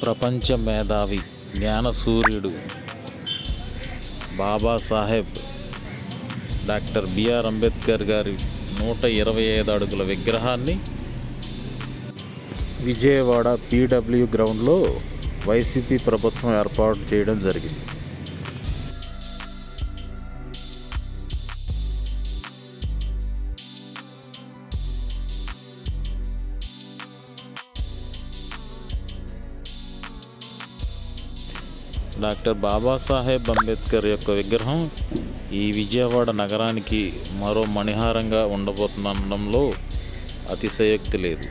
ప్రపంచ మేధావి జ్ఞాన సూర్యుడు బాబాసాహెబ్ డాక్టర్ బిఆర్ అంబేద్కర్ గారి నూట ఇరవై ఐదు అడుగుల విగ్రహాన్ని విజయవాడ పీడబ్ల్యూ గ్రౌండ్లో వైసీపీ ప్రభుత్వం ఏర్పాటు చేయడం జరిగింది డాక్టర్ బాబాసాహెబ్ అంబేద్కర్ యొక్క విగ్రహం ఈ విజయవాడ నగరానికి మరో మణిహారంగా ఉండబోతుందనడంలో అతిశయోక్తి లేదు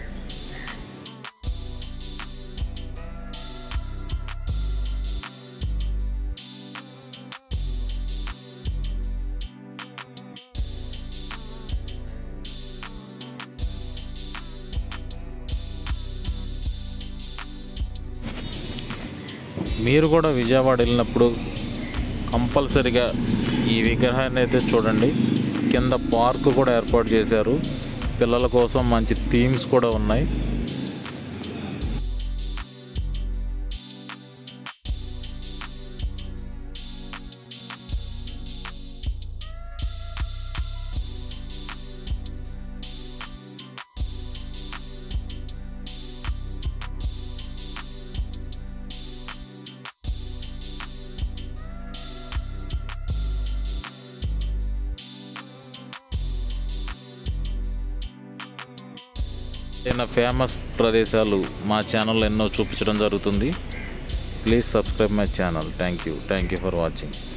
మీరు కూడా విజయవాడ వెళ్ళినప్పుడు కంపల్సరిగా ఈ విగ్రహాన్ని అయితే చూడండి కింద పార్క్ కూడా ఏర్పాటు చేశారు పిల్లల కోసం మంచి థీమ్స్ కూడా ఉన్నాయి ఏదైనా ఫేమస్ ప్రదేశాలు మా ఛానల్లో ఎన్నో చూపించడం జరుగుతుంది please subscribe my channel thank you thank you for watching